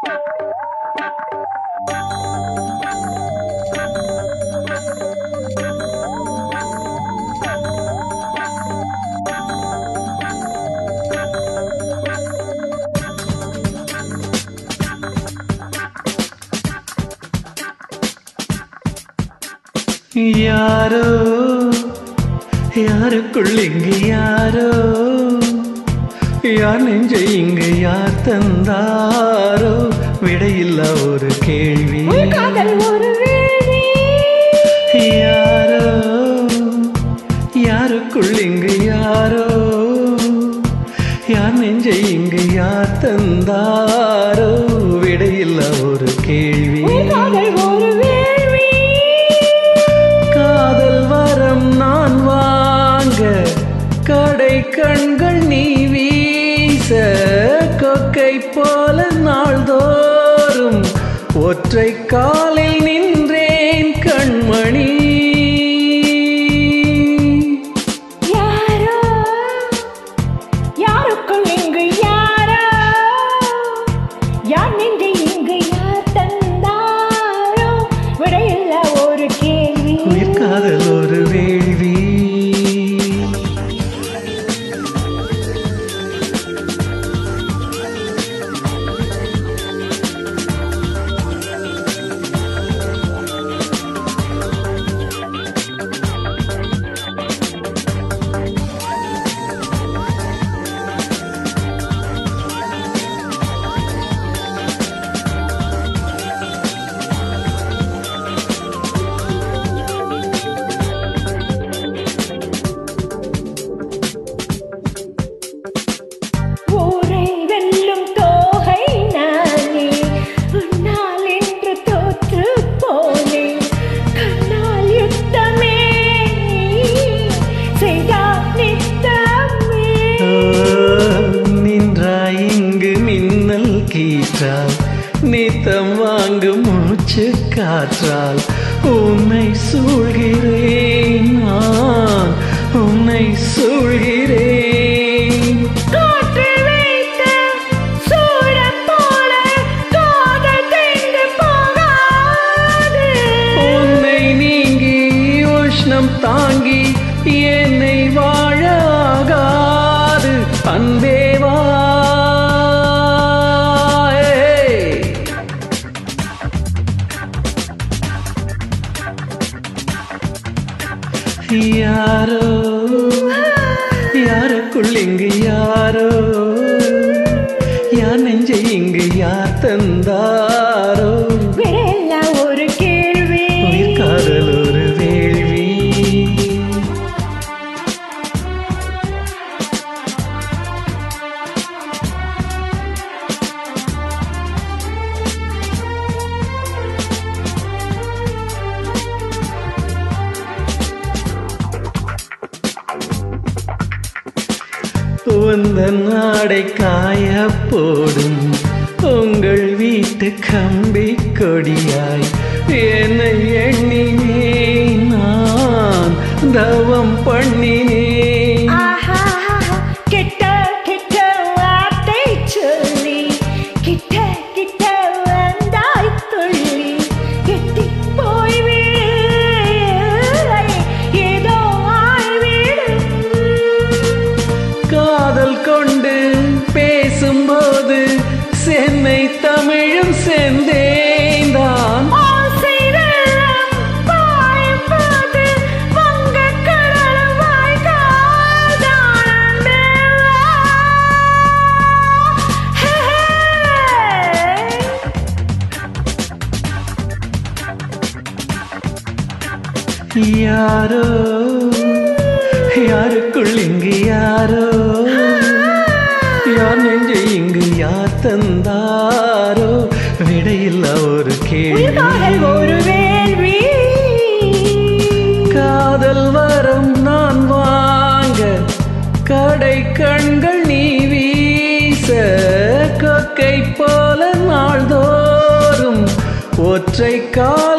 யாரோ யாருக்குள் இங்கு யாரோ யார் நெஞ்சை இங்கு யார் தந்தாரோ விடையில்லா ஒரு கேள்வி உன் காதல் ஒரு வேலி யாரோ யாருக்குள் இங்கு யாரோ யார் நெஞ்சை இங்கு யார் தந்தாரோ விடையில்லா ஒரு கேள்வி உன் காதல் ஒரு வேள்வி காதல் வரம் நான் வாங்க கடை கண்கள் நீ வீச கொக்கை போல நாள்தோறும் ஒற்றை காலில் நின்றேன் கண்மணி யாரோ யாருக்குள் இங்கு யாரோ யார் நெஞ்சை இங்கு யார் தந்தாரோ விடையில்ல ஒரு கேள்வி உயிர் காதல் ஒரு வேள்வி ஊரை வெல்லும் தோகை நானே உன்னால் என்று தோற்று போனேன் கண்ணால் யுத்தமே செய்தால் நித்தமே நின்றாய் இங்கு மின்னல் கீற்றால் நித்தம் வாங்கு மூச்சு காற்றால் உன்னை சூழ்கிறேன் நான் உன்னை சூழ்கிறேன் காற்றில் வைத்த சூடம் போல காதல் தேய்ந்து போகாது உன்னை நீங்கி உஷ்ணம் தாங்கி என்னை வாழாகாது அன்பேவா யாரோ யாருக்குள் இங்கு யாரோ யார் நெஞ்சை இங்கு யார் தந்தாரோ விடையெல்லாம் ஒரு கேள்வி உயிர் காதல் ஒரு வேள்வி உந்தன் நாடை காய போடும் உங்கள் வீட்டு கம்பி கொடியாய் என்னை எண்ணினேன் நான் தவம் பண்ணினேன் ஆஹா கிட்ட கிட்ட வார்த்தை சொல்லி கிட்ட கிட்ட வந்தாய் துள்ளி எட்டி போய் விடு ஏதோ ஆய்விடு காதல் கொண்டு பேசும்போது சென்னை தமிழும் செந்தேந்தான் ஆசை வெள்ளம் பாயும் போது வங்கக் கடலும் வாய்க்கால் தான் அன்பேவா. ஹே, ஹே. யாரோ யாருக்குள் இங்கு யாரோ யார் நெஞ்சை இங்கு யார் தந்தாரோ விடையில்லா ஒரு கேள்வி காதல் ஒரு வேள்வி காதல் வரம் நான் வாங்க கடை கண்கள் நீ வீச கொக்கை போல நாள்தோறும் ஒற்றை கால்